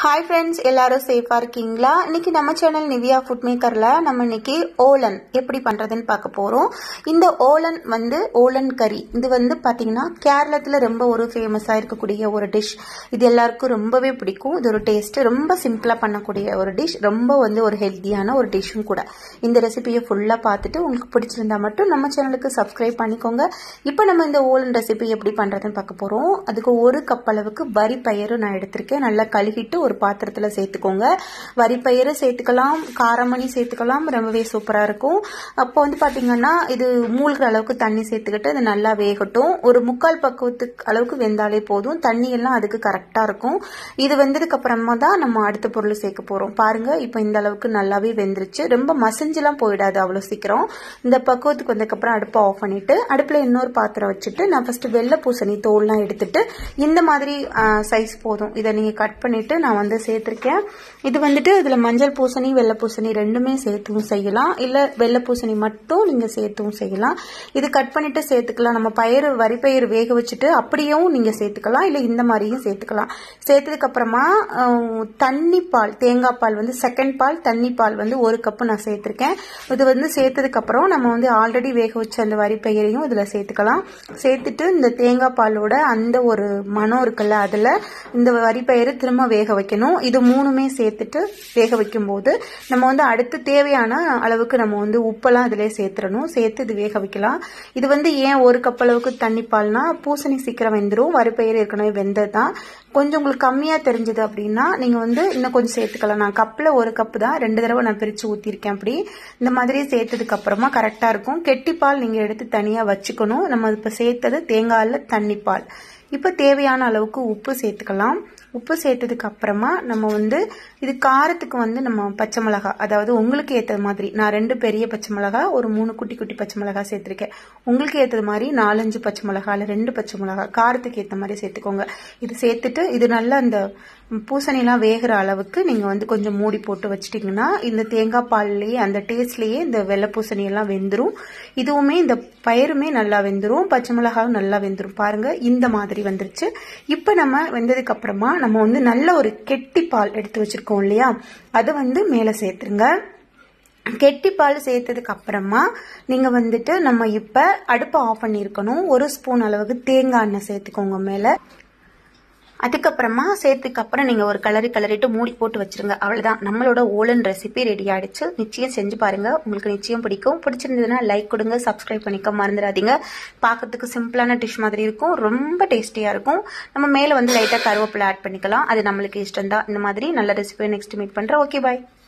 hi friends எல்லாரும் சேஃபாக இருக்கீங்களா இன்னைக்கு நம்ம சேனல் நிவியா ஃபுட் மேக்கரில் நம்ம இன்னைக்கு ஓலன் எப்படி பண்ணுறதுன்னு பார்க்க போகிறோம் இந்த ஓலன் வந்து ஓலன் கறி இது வந்து பார்த்தீங்கன்னா கேரளத்தில் ரொம்ப ஒரு ஃபேமஸாக இருக்கக்கூடிய ஒரு டிஷ் இது எல்லாருக்கும் ரொம்பவே பிடிக்கும் இது ஒரு டேஸ்ட் ரொம்ப சிம்பிளாக பண்ணக்கூடிய ஒரு டிஷ் ரொம்ப வந்து ஒரு ஹெல்த்தியான ஒரு டிஷ்ஷும் கூட இந்த ரெசிபியை ஃபுல்லாக பார்த்துட்டு உங்களுக்கு பிடிச்சிருந்தா மட்டும் நம்ம சேனலுக்கு சப்ஸ்கிரைப் பண்ணிக்கோங்க இப்போ நம்ம இந்த ஓலன் ரெசிபி எப்படி பண்ணுறதுன்னு பார்க்க போகிறோம் அதுக்கு ஒரு கப் அளவுக்கு வரி பயிறு நான் எடுத்திருக்கேன் நல்லா கழுவிட்டு ஒரு பாத்திரத்தில் சேர்த்துக்கோங்க வரிப்பயிறு சேர்த்துக்கலாம் காரமணி சேர்த்துக்கலாம் ரொம்பவே சூப்பராக இருக்கும் அப்போ வந்து பார்த்தீங்கன்னா இது மூழ்கிற அளவுக்கு தண்ணி சேர்த்துக்கிட்டு அது நல்லா வேகட்டும் ஒரு முக்கால் பக்குவத்துக்கு அளவுக்கு வெந்தாலே போதும் தண்ணி எல்லாம் அதுக்கு கரெக்டாக இருக்கும் இது வெந்ததுக்கு அப்புறமா தான் நம்ம அடுத்த பொருள் சேர்க்க போகிறோம் பாருங்க இப்போ இந்த அளவுக்கு நல்லாவே வெந்துருச்சு ரொம்ப மசிஞ்செல்லாம் போயிடாது அவ்வளோ சீக்கிரம் இந்த பக்குவத்துக்கு வந்ததுக்கப்புறம் அடுப்பை ஆஃப் பண்ணிட்டு அடுப்பில் இன்னொரு பாத்திரம் வச்சுட்டு நான் ஃபர்ஸ்ட் வெள்ளை பூசணி தோல்லாம் எடுத்துட்டு இந்த மாதிரி சைஸ் போதும் இதை நீங்கள் கட் பண்ணிட்டு நான் வந்து சேர்த்துருக்கேன் இது வந்துட்டு இதில் மஞ்சள் பூசணி வெள்ளை பூசணி ரெண்டுமே சேர்த்தும் செய்யலாம் இல்லை வெள்ளை பூசணி மட்டும் நீங்கள் சேர்த்தும் செய்யலாம் இது கட் பண்ணிட்டு சேர்த்துக்கலாம் நம்ம பயிர் வரிப்பயிர் வேக வச்சுட்டு அப்படியும் நீங்கள் சேர்த்துக்கலாம் இல்லை இந்த மாதிரியும் சேர்த்துக்கலாம் சேர்த்ததுக்கு அப்புறமா தண்ணி பால் தேங்காய் பால் வந்து செகண்ட் பால் தண்ணி பால் வந்து ஒரு கப்பு நான் சேர்த்துருக்கேன் இது வந்து சேர்த்ததுக்கு அப்புறம் நம்ம வந்து ஆல்ரெடி வேக வச்ச அந்த வரிப்பயிரையும் இதில் சேர்த்துக்கலாம் சேர்த்துட்டு இந்த தேங்காய் பாலோட அந்த ஒரு மனம் இருக்குல்ல அதில் இந்த வரிப்பயிறு திரும்ப வேக வைக்கணும் இது மூணுமே சேர்த்துட்டு வேக வைக்கும் போது நம்ம வந்து அடுத்து தேவையான அளவுக்கு நம்ம வந்து உப்பெல்லாம் இதிலே சேர்த்துடணும் சேர்த்து இது வேக வைக்கலாம் இது வந்து ஏன் ஒரு கப் அளவுக்கு தண்ணி பால்னா பூசணி சீக்கிரம் வெந்துடும் வறுப்பயிறு ஏற்கனவே வெந்தது தான் கொஞ்சம் உங்களுக்கு கம்மியாக தெரிஞ்சது அப்படின்னா நீங்கள் வந்து இன்னும் கொஞ்சம் சேர்த்துக்கலாம் நான் கப்பில் ஒரு கப்பு தான் ரெண்டு தடவை நான் பிரித்து ஊற்றிருக்கேன் அப்படி இந்த மாதிரி சேர்த்ததுக்கு அப்புறமா கரெக்டாக இருக்கும் கெட்டிப்பால் நீங்கள் எடுத்து தனியாக வச்சுக்கணும் நம்ம இப்போ சேர்த்தது தேங்காயில் தண்ணிப்பால் இப்போ தேவையான அளவுக்கு உப்பு சேர்த்துக்கலாம் உப்பு சேர்த்ததுக்கு அப்புறமா நம்ம வந்து இது காரத்துக்கு வந்து நம்ம பச்சை மிளகா அதாவது உங்களுக்கு ஏற்ற மாதிரி நான் ரெண்டு பெரிய பச்சை மிளகா ஒரு மூணு குட்டி குட்டி பச்சை மிளகா சேர்த்துருக்கேன் உங்களுக்கு ஏற்றது மாதிரி நாலஞ்சு பச்சை மிளகா இல்லை ரெண்டு பச்சை மிளகா காரத்துக்கு ஏற்ற மாதிரி சேர்த்துக்கோங்க இது சேர்த்துட்டு இது நல்லா அந்த பூசணிலாம் வேகிற அளவுக்கு நீங்கள் வந்து கொஞ்சம் மூடி போட்டு வச்சிட்டிங்கன்னா இந்த தேங்காய் பால்லையே அந்த டேஸ்ட்லேயே இந்த வெள்ளை பூசணி எல்லாம் வெந்துடும் இதுவுமே இந்த பயிருமே நல்லா வெந்துடும் பச்சை மிளகாவும் நல்லா வெந்துடும் பாருங்க இந்த மாதிரி வந்துருச்சு இப்போ நம்ம வெந்ததுக்கு அப்புறமா நம்ம வந்து நல்ல ஒரு கெட்டி பால் எடுத்து வச்சிருக்கோம் இல்லையா அதை வந்து மேலே சேர்த்துருங்க கெட்டி பால் சேர்த்ததுக்கு அப்புறமா நீங்க வந்துட்டு நம்ம இப்ப அடுப்பை ஆஃப் பண்ணியிருக்கணும் ஒரு ஸ்பூன் அளவுக்கு தேங்காய் எண்ணெய் சேர்த்துக்கோங்க மேல அதுக்கப்புறமா சேர்த்துக்கு அப்புறம் நீங்கள் ஒரு கலரி கலரிட்டு மூடி போட்டு வச்சிருங்க அவ்வளோதான் நம்மளோட ஓலன் ரெசிபி ரெடி ஆயிடுச்சு நிச்சயம் செஞ்சு பாருங்க உங்களுக்கு நிச்சயம் பிடிக்கும் பிடிச்சிருந்ததுன்னா லைக் கொடுங்க சப்ஸ்கிரைப் பண்ணிக்க மறந்துடாதீங்க பார்க்கறதுக்கு சிம்பிளான டிஷ் மாதிரி இருக்கும் ரொம்ப டேஸ்டியாக இருக்கும் நம்ம மேலே வந்து லைட்டாக கருவேப்பிலை ஆட் பண்ணிக்கலாம் அது நம்மளுக்கு இஷ்டம் தான் இந்த மாதிரி நல்ல ரெசிபியை நெக்ஸ்ட் மீட் பண்ணுறேன் ஓகே பாய்